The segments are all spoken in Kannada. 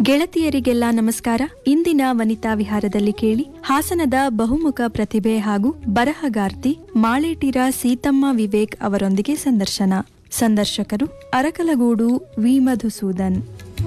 ಗೆಳತಿಯರಿಗೆಲ್ಲ ನಮಸ್ಕಾರ ಇಂದಿನ ವನಿತಾ ವಿಹಾರದಲ್ಲಿ ಕೇಳಿ ಹಾಸನದ ಬಹುಮುಖ ಪ್ರತಿಭೆ ಹಾಗೂ ಬರಹಗಾರ್ತಿ ಮಾಳೇಟಿರ ಸೀತಮ್ಮ ವಿವೇಕ್ ಅವರೊಂದಿಗೆ ಸಂದರ್ಶನ ಸಂದರ್ಶಕರು ಅರಕಲಗೂಡು ವಿ ಮಧುಸೂದನ್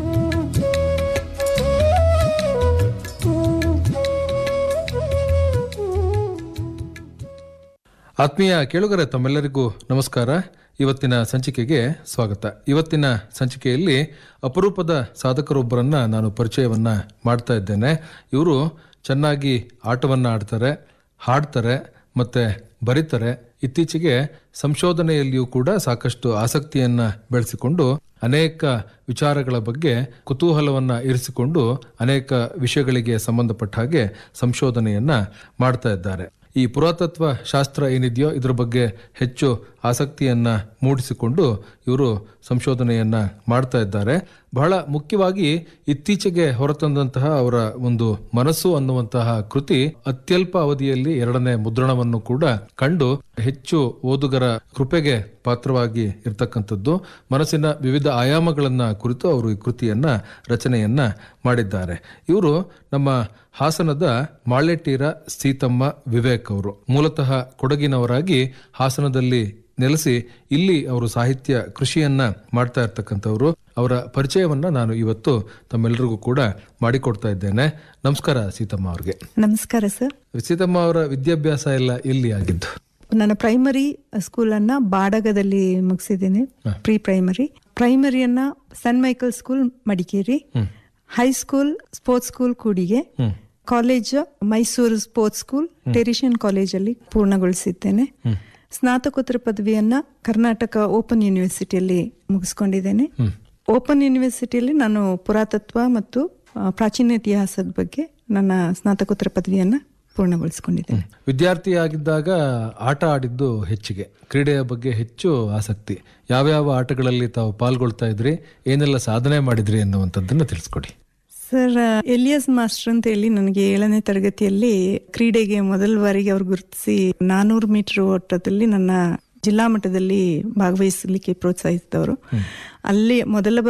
ಆತ್ಮೀಯ ಕೇಳುಗರೆ ತಮ್ಮೆಲ್ಲರಿಗೂ ನಮಸ್ಕಾರ ಇವತ್ತಿನ ಸಂಚಿಕೆಗೆ ಸ್ವಾಗತ ಇವತ್ತಿನ ಸಂಚಿಕೆಯಲ್ಲಿ ಅಪರೂಪದ ಸಾಧಕರೊಬ್ಬರನ್ನ ನಾನು ಪರಿಚಯವನ್ನ ಮಾಡ್ತಾ ಇದ್ದೇನೆ ಇವರು ಚೆನ್ನಾಗಿ ಆಟವನ್ನ ಆಡ್ತಾರೆ ಹಾಡ್ತಾರೆ ಮತ್ತೆ ಬರೀತಾರೆ ಇತ್ತೀಚೆಗೆ ಸಂಶೋಧನೆಯಲ್ಲಿಯೂ ಕೂಡ ಸಾಕಷ್ಟು ಆಸಕ್ತಿಯನ್ನ ಬೆಳೆಸಿಕೊಂಡು ಅನೇಕ ವಿಚಾರಗಳ ಬಗ್ಗೆ ಕುತೂಹಲವನ್ನ ಇರಿಸಿಕೊಂಡು ಅನೇಕ ವಿಷಯಗಳಿಗೆ ಸಂಬಂಧಪಟ್ಟ ಹಾಗೆ ಸಂಶೋಧನೆಯನ್ನ ಮಾಡ್ತಾ ಇದ್ದಾರೆ ಈ ಪುರಾತತ್ವ ಶಾಸ್ತ್ರ ಏನಿದೆಯೋ ಇದ್ರ ಬಗ್ಗೆ ಹೆಚ್ಚು ಆಸಕ್ತಿಯನ್ನ ಮೂಡಿಸಿಕೊಂಡು ಇವರು ಸಂಶೋಧನೆಯನ್ನ ಮಾಡ್ತಾ ಇದ್ದಾರೆ ಬಹಳ ಮುಖ್ಯವಾಗಿ ಇತ್ತೀಚೆಗೆ ಹೊರತಂದಂತಹ ಅವರ ಒಂದು ಮನಸ್ಸು ಅನ್ನುವಂತಹ ಕೃತಿ ಅತ್ಯಲ್ಪ ಅವಧಿಯಲ್ಲಿ ಎರಡನೇ ಮುದ್ರಣವನ್ನು ಕೂಡ ಕಂಡು ಹೆಚ್ಚು ಓದುಗರ ಕೃಪೆಗೆ ಪಾತ್ರವಾಗಿ ಇರತಕ್ಕಂಥದ್ದು ಮನಸ್ಸಿನ ವಿವಿಧ ಆಯಾಮಗಳನ್ನ ಕುರಿತು ಅವರು ಈ ಕೃತಿಯನ್ನ ರಚನೆಯನ್ನ ಮಾಡಿದ್ದಾರೆ ಇವರು ನಮ್ಮ ಹಾಸನದ ಮಾಳೆಟೀರ ಸೀತಮ್ಮ ವಿವೇಕ್ ಅವರು ಮೂಲತಃ ಕೊಡಗಿನವರಾಗಿ ಹಾಸನದಲ್ಲಿ ನೆಲೆಸಿ ಇಲ್ಲಿ ಅವರು ಸಾಹಿತ್ಯ ಕೃಷಿಯನ್ನ ಮಾಡ್ತಾ ಇರ್ತಕ್ಕಂಥವ್ರು ಅವರ ಪರಿಚಯವನ್ನ ನಾನು ಇವತ್ತು ತಮ್ಮೆಲ್ಲರಿಗೂ ಕೂಡ ಮಾಡಿಕೊಡ್ತಾ ಇದ್ದೇನೆ ನಮಸ್ಕಾರ ಸೀತಮ್ಮ ಅವ್ರಿಗೆ ನಮಸ್ಕಾರ ಸರ್ ಸೀತಮ್ಮ ಅವರ ವಿದ್ಯಾಭ್ಯಾಸ ಎಲ್ಲ ಇಲ್ಲಿ ಆಗಿದ್ದು ನನ್ನ ಪ್ರೈಮರಿ ಸ್ಕೂಲನ್ನು ಬಾಡಗದಲ್ಲಿ ಮುಗಿಸಿದ್ದೀನಿ ಪ್ರೀ ಪ್ರೈಮರಿ ಪ್ರೈಮರಿಯನ್ನ Saint Michael school Madikeri high school sports school Kudige college Mysuru sports school Teresian ಕಾಲೇಜಲ್ಲಿ ಪೂರ್ಣಗೊಳಿಸಿದ್ದೇನೆ ಸ್ನಾತಕೋತ್ತರ ಪದವಿಯನ್ನ ಕರ್ನಾಟಕ ಓಪನ್ ಯೂನಿವರ್ಸಿಟಿಯಲ್ಲಿ ಮುಗಿಸ್ಕೊಂಡಿದ್ದೇನೆ ಓಪನ್ ಯೂನಿವರ್ಸಿಟಿಯಲ್ಲಿ ನಾನು ಪುರಾತತ್ವ ಮತ್ತು ಆ, ಪ್ರಾಚೀನ ಇತಿಹಾಸದ ಬಗ್ಗೆ ನನ್ನ ಸ್ನಾತಕೋತ್ತರ ಪದವಿಯನ್ನ ಪೂರ್ಣಗೊಳಿಸಿಕೊಂಡಿದ್ದೇನೆ ವಿದ್ಯಾರ್ಥಿಯಾಗಿದ್ದಾಗ ಆಟ ಆಡಿದ್ದು ಹೆಚ್ಚಿಗೆ ಕ್ರೀಡೆಯ ಬಗ್ಗೆ ಹೆಚ್ಚು ಆಸಕ್ತಿ ಯಾವ್ಯಾವ ಆಟಗಳಲ್ಲಿ ತಾವು ಪಾಲ್ಗೊಳ್ತಾ ಇದ್ರಿ ಏನೆಲ್ಲ ಸಾಧನೆ ಮಾಡಿದ್ರಿ ಅನ್ನುವಂಥದ್ದನ್ನ ತಿಳಿಸ್ಕೊಡಿ ಸರ್ ಎಲಿಯಸ್ ಮಾಸ್ಟರ್ ಅಂತ ಹೇಳಿ ನನಗೆ ಏಳನೇ ತರಗತಿಯಲ್ಲಿ ಕ್ರೀಡೆಗೆ ಮೊದಲ ಬಾರಿಗೆ ಅವ್ರು ಗುರುತಿಸಿ ನಾನೂರು ಮೀಟರ್ ಓಟದಲ್ಲಿ ನನ್ನ ಜಿಲ್ಲಾ ಮಟ್ಟದಲ್ಲಿ ಭಾಗವಹಿಸಲಿಕ್ಕೆ ಪ್ರೋತ್ಸಾಹಿಸಿದವರು ಅಲ್ಲಿ ಮೊದಲ